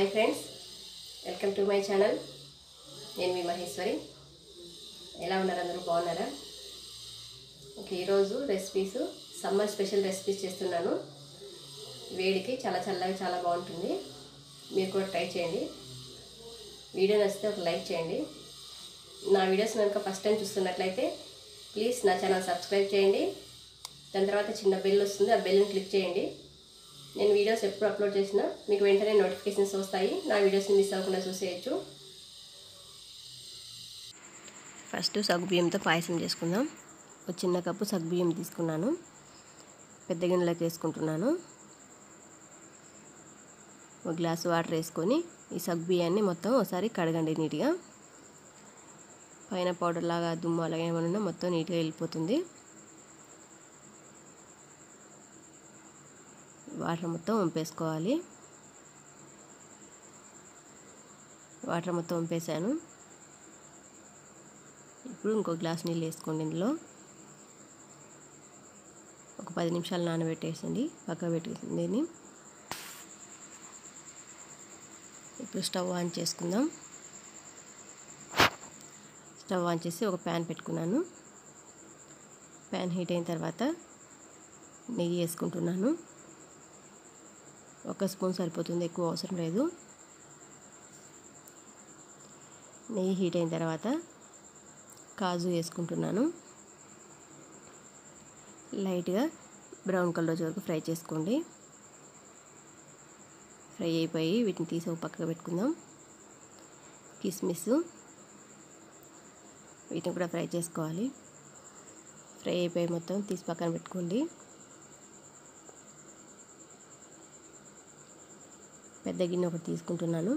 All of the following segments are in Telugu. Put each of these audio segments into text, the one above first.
hi friends welcome to my channel నేను మీ మహేశ్వరి ఎలా ఉన్నారు అందరూ బాగున్నారా ఓకే ఈరోజు రెసిపీస్ సమ్మర్ స్పెషల్ రెసిపీస్ చేస్తున్నాను వేడికి చాలా చల్లగా చాలా బాగుంటుంది మీరు కూడా ట్రై చేయండి వీడియో నచ్చితే ఒక లైక్ చేయండి నా వీడియోస్ కనుక ఫస్ట్ టైం చూస్తున్నట్లయితే ప్లీజ్ నా ఛానల్ సబ్స్క్రైబ్ చేయండి దాని తర్వాత చిన్న బెల్ వస్తుంది ఆ బెల్ని క్లిక్ చేయండి నేను వీడియోస్ ఎప్పుడు అప్లోడ్ చేసినా మీకు వెంటనే నోటిఫికేషన్స్ వస్తాయి నా వీడియోస్ని మిస్ అవ్వకుండా చూసేయచ్చు ఫస్ట్ సగ్గుబియ్యంతో పాయసం చేసుకుందాం ఒక చిన్న కప్పు సగ్గుబియ్యం తీసుకున్నాను పెద్ద గిన్నెలోకి వేసుకుంటున్నాను ఒక గ్లాసు వాటర్ వేసుకొని ఈ సగ్గుబియ్యాన్ని మొత్తం ఒకసారి కడగండి నీట్గా పైన పౌడర్ లాగా దుమ్ము అలాగే ఏమైనా మొత్తం నీట్గా వెళ్ళిపోతుంది వాటర్ మొత్తం వంపేసుకోవాలి వాటర్ మొత్తం వంపేసాను ఇప్పుడు ఇంకో గ్లాస్ నీళ్ళు వేసుకోండి ఇందులో ఒక పది నిమిషాలు నానబెట్టేసండి పక్క పెట్టేసింది ఇప్పుడు స్టవ్ ఆన్ చేసుకుందాం స్టవ్ ఆన్ చేసి ఒక ప్యాన్ పెట్టుకున్నాను ప్యాన్ హీట్ అయిన తర్వాత నెయ్యి వేసుకుంటున్నాను ఒక స్పూన్ సరిపోతుంది ఎక్కువ అవసరం లేదు నెయ్యి హీట్ అయిన తర్వాత కాజు వేసుకుంటున్నాను లైట్గా బ్రౌన్ కలర్ వచ్చే వరకు ఫ్రై చేసుకోండి ఫ్రై అయిపోయి వీటిని తీసి ఒక పక్కకు పెట్టుకుందాం కిస్మిస్ వీటిని కూడా ఫ్రై చేసుకోవాలి ఫ్రై అయిపోయి మొత్తం తీసి పక్కన పెట్టుకోండి పెద్ద గిన్నె ఒకటి తీసుకుంటున్నాను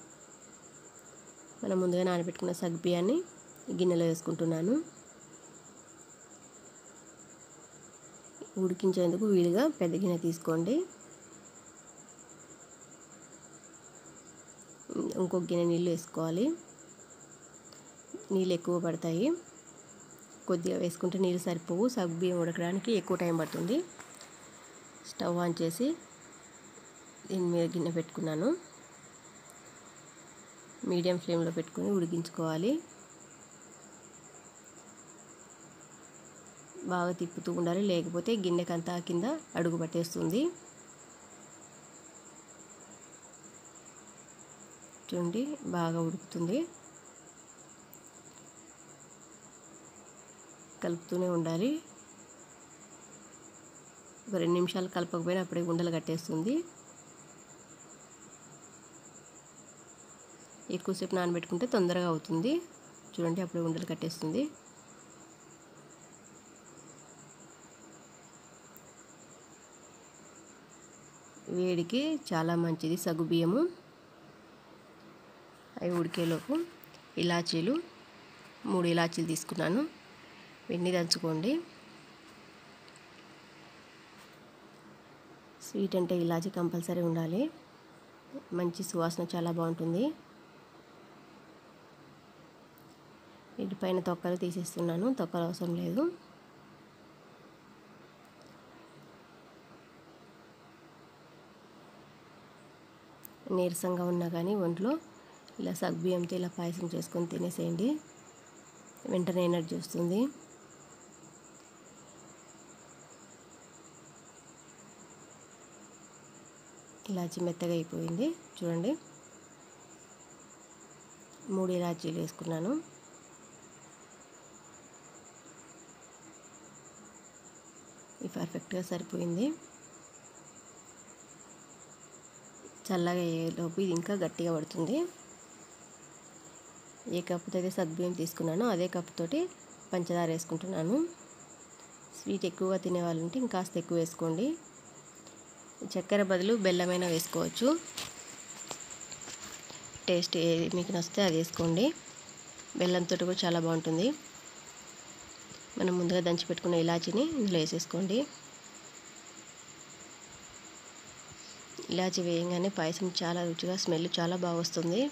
మనం ముందుగా నానబెట్టుకున్న సగ్బియాన్ని గిన్నెలో వేసుకుంటున్నాను ఉడికించేందుకు వీలుగా పెద్ద గిన్నె తీసుకోండి ఇంకొక గిన్నె నీళ్ళు వేసుకోవాలి నీళ్ళు ఎక్కువ పడతాయి కొద్దిగా వేసుకుంటే నీళ్ళు సరిపోవు సగ్బియ్యం ఉడకడానికి ఎక్కువ టైం పడుతుంది స్టవ్ ఆన్ చేసి దీని మీద గిన్నె పెట్టుకున్నాను మీడియం ఫ్లేమ్లో పెట్టుకొని ఉడికించుకోవాలి బాగా తిప్పుతూ ఉండాలి లేకపోతే గిన్నెకంతా కింద అడుగు పట్టేస్తుంది చూడండి బాగా ఉడుకుతుంది కలుపుతూనే ఉండాలి ఒక రెండు నిమిషాలు కలపకపోయినా అప్పుడే గుండెలు కట్టేస్తుంది ఎక్కువసేపు నానబెట్టుకుంటే తొందరగా అవుతుంది చూడండి అప్పుడు ఉండలు కట్టేస్తుంది వేడికి చాలా మంచిది సగ్గు బియ్యము అవి ఉడికేలోపు ఇలాచీలు మూడు ఇలాచీలు తీసుకున్నాను వెన్ని దంచుకోండి స్వీట్ అంటే ఇలాచీ కంపల్సరీ ఉండాలి మంచి సువాసన చాలా బాగుంటుంది వీటిపైన తొక్కలు తీసేస్తున్నాను తొక్కలు అవసరం లేదు నీరసంగా ఉన్నా కానీ ఒంట్లో ఇలా సగ్బియ్యంతో ఇలా పాయసం చేసుకొని తినేసేయండి వెంటనే ఎనర్జీ వస్తుంది ఇలాచి మెత్తగా అయిపోయింది చూడండి మూడు ఇలాచీలు వేసుకున్నాను ఇది పర్ఫెక్ట్గా సరిపోయింది చల్లగా అయ్యేలోపు ఇది ఇంకా గట్టిగా పడుతుంది ఏ కప్పుతో అయితే సగ్బియ్యం తీసుకున్నానో అదే కప్పుతోటి పంచదార వేసుకుంటున్నాను స్వీట్ ఎక్కువగా తినే వాళ్ళు ఉంటే ఇంకాస్త ఎక్కువ వేసుకోండి చక్కెర బదులు బెల్లమైనా వేసుకోవచ్చు టేస్ట్ ఏది మీకు నచ్చితే అది వేసుకోండి బెల్లంతో కూడా చాలా బాగుంటుంది మనం ముందుగా దంచి పెట్టుకున్న ఇలాచీని ఇందులో వేసేసుకోండి ఇలాచీ వేయంగానే పాయసం చాలా రుచిగా స్మెల్ చాలా బాగా వస్తుంది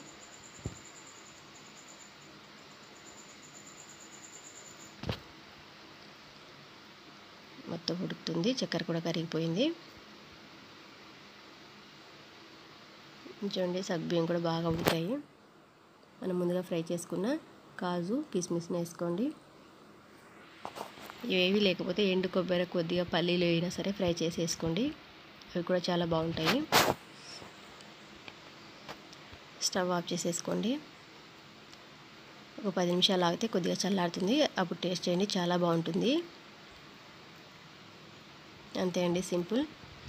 మొత్తం ఉడుకుతుంది చక్కెర కూడా కరిగిపోయింది చూడండి సగ్బియ్యం కూడా బాగా ఉడికాయి మనం ముందుగా ఫ్రై చేసుకున్న కాజు కిస్మిస్ని వేసుకోండి ఇవేవి లేకపోతే ఎండు కొబ్బరి కొద్దిగా పల్లీలు అయినా సరే ఫ్రై చేసి వేసుకోండి అవి కూడా చాలా బాగుంటాయి స్టవ్ ఆఫ్ చేసేసుకోండి ఒక పది నిమిషాలు ఆగితే కొద్దిగా చల్లారుతుంది అప్పుడు టేస్ట్ చేయండి చాలా బాగుంటుంది అంతే అండి సింపుల్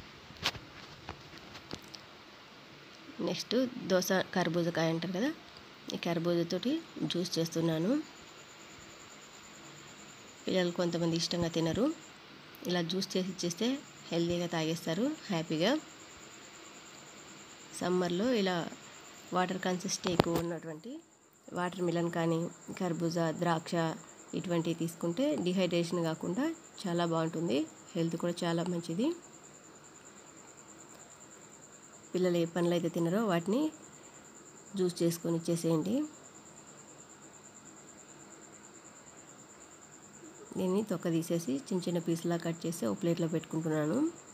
నెక్స్ట్ దోశ కర్బూజకాయ అంటారు కదా ఈ కర్బూజతోటి జ్యూస్ చేస్తున్నాను పిల్లలు కొంతమంది ఇష్టంగా తినరు ఇలా జ్యూస్ చేసి ఇచ్చేస్తే హెల్తీగా తాగేస్తారు హ్యాపీగా సమ్మర్లో ఇలా వాటర్ కన్సిస్టెంట్ ఎక్కువ ఉన్నటువంటి వాటర్ మిలన్ కానీ కర్బూజా ద్రాక్ష ఇటువంటివి తీసుకుంటే డిహైడ్రేషన్ కాకుండా చాలా బాగుంటుంది హెల్త్ కూడా చాలా మంచిది పిల్లలు ఏ పనులు అయితే తినరో వాటిని జ్యూస్ చేసుకొని ఇచ్చేసేయండి దీన్ని తొక్క తీసేసి చిన్న చిన్న పీసులా కట్ చేసి ఒక ప్లేట్లో పెట్టుకుంటున్నాను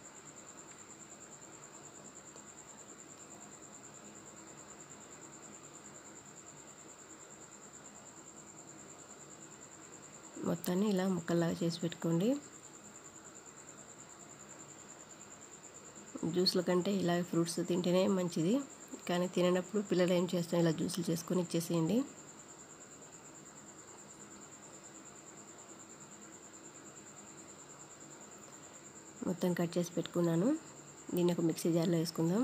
మొత్తాన్ని ఇలా ముక్కల్లాగా చేసి పెట్టుకోండి జ్యూస్ల కంటే ఇలా ఫ్రూట్స్ తింటేనే మంచిది కానీ తిననప్పుడు పిల్లలు ఏం చేస్తాం ఇలా జ్యూసులు చేసుకొని ఇచ్చేసేయండి మొత్తం కట్ చేసి పెట్టుకున్నాను దీన్ని ఒక మిక్సీ జార్లో వేసుకుందాం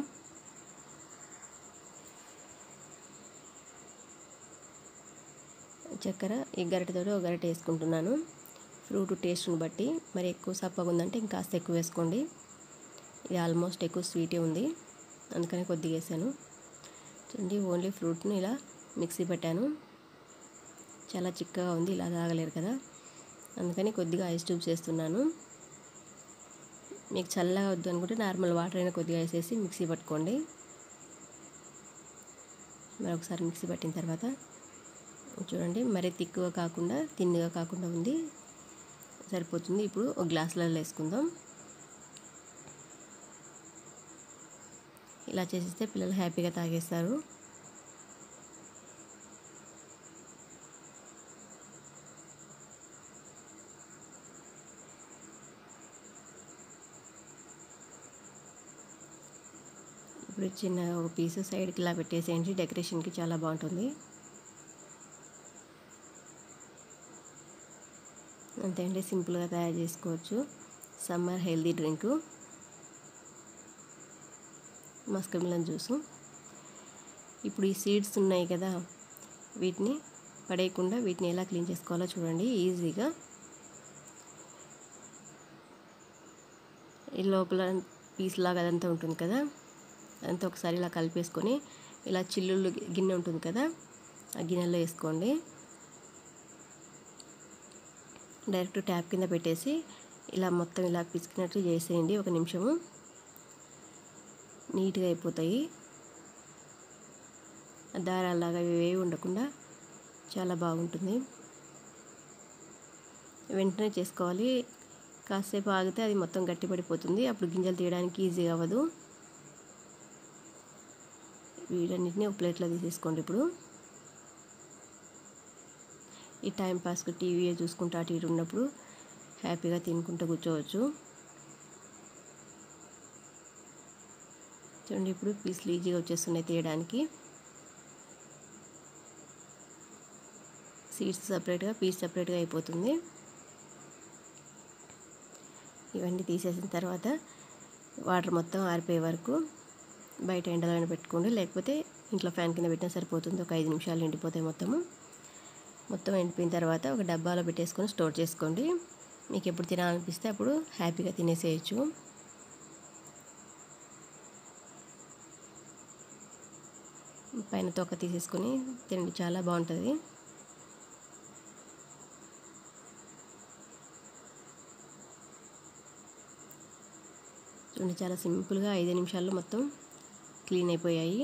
చక్కెర ఈ గరిటెతో ఒక గరిటె వేసుకుంటున్నాను ఫ్రూట్ టేస్ట్ని బట్టి మరి ఎక్కువ సప్పగా ఉందంటే ఇంకాస్త ఎక్కువ వేసుకోండి ఇది ఆల్మోస్ట్ ఎక్కువ స్వీటే ఉంది అందుకని కొద్దిగా వేసాను చూడండి ఓన్లీ ఫ్రూట్ని ఇలా మిక్సీ పెట్టాను చాలా చిక్కగా ఉంది ఇలా తాగలేరు కదా అందుకని కొద్దిగా ఐస్ ట్యూబ్స్ వేస్తున్నాను మీకు చల్లగా వద్దు అనుకుంటే నార్మల్ వాటర్ అయినా కొద్దిగా వేసేసి మిక్సీ పట్టుకోండి మరి ఒకసారి మిక్సీ పట్టిన తర్వాత చూడండి మరీ తిక్కుగా కాకుండా తిన్నుగా కాకుండా ఉంది సరిపోతుంది ఇప్పుడు ఒక గ్లాసులలో వేసుకుందాం ఇలా చేసిస్తే పిల్లలు హ్యాపీగా తాగేస్తారు ఇప్పుడు చిన్న ఒక పీస్ సైడ్కి ఇలా పెట్టేసేయండి డెకరేషన్కి చాలా బాగుంటుంది అంతే అండి సింపుల్గా తయారు చేసుకోవచ్చు summer healthy drink musk melon juice ఇప్పుడు ఈ సీడ్స్ ఉన్నాయి కదా వీటిని పడేయకుండా వీటిని ఎలా క్లీన్ చేసుకోవాలో చూడండి ఈజీగా ఈ లోపల పీస్ లాగా అదంతా ఉంటుంది కదా అదంతా ఒకసారి ఇలా కలిపేసుకొని ఇలా చిల్లుళ్ళు గిన్నె ఉంటుంది కదా ఆ గిన్నెలో వేసుకోండి డైరెక్ట్ ట్యాప్ కింద పెట్టేసి ఇలా మొత్తం ఇలా పిసికినట్టు చేసేయండి ఒక నిమిషము నీట్గా అయిపోతాయి దారాలాగా ఇవేవి ఉండకుండా చాలా బాగుంటుంది వెంటనే చేసుకోవాలి కాసేపు ఆగితే అది మొత్తం గట్టిపడిపోతుంది అప్పుడు గింజలు తీయడానికి ఈజీగా అవ్వదు వీటన్నిటిని ఒక ప్లేట్లో తీసేసుకోండి ఇప్పుడు ఈ టైం పాస్కి టీవీ చూసుకుంటూ అటు ఇటు ఉన్నప్పుడు హ్యాపీగా తినుకుంటూ కూర్చోవచ్చు చూడండి ఇప్పుడు పీస్లు ఈజీగా వచ్చేస్తున్నాయి తీయడానికి సీడ్స్ సపరేట్గా పీస్ సపరేట్గా అయిపోతుంది ఇవన్నీ తీసేసిన తర్వాత వాటర్ మొత్తం ఆరిపోయే వరకు బయట ఎండలో పెట్టుకోండి లేకపోతే ఇంట్లో ఫ్యాన్ కింద పెట్టినా సరిపోతుంది ఒక ఐదు నిమిషాలు ఎండిపోతాయి మొత్తము మొత్తం ఎండిపోయిన తర్వాత ఒక డబ్బాలో పెట్టేసుకొని స్టోర్ చేసుకోండి మీకు ఎప్పుడు తినాలనిపిస్తే అప్పుడు హ్యాపీగా తినేసేయచ్చు పైన తొక్క తీసేసుకొని తినండి చాలా బాగుంటుంది చూడండి చాలా సింపుల్గా ఐదు నిమిషాల్లో మొత్తం క్లీన్ అయిపోయాయి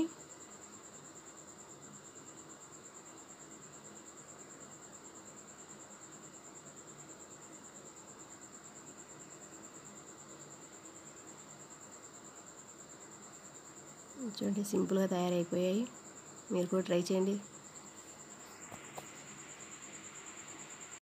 చూడండి సింపుల్గా తయారైపోయాయి మీరు కూడా ట్రై చేయండి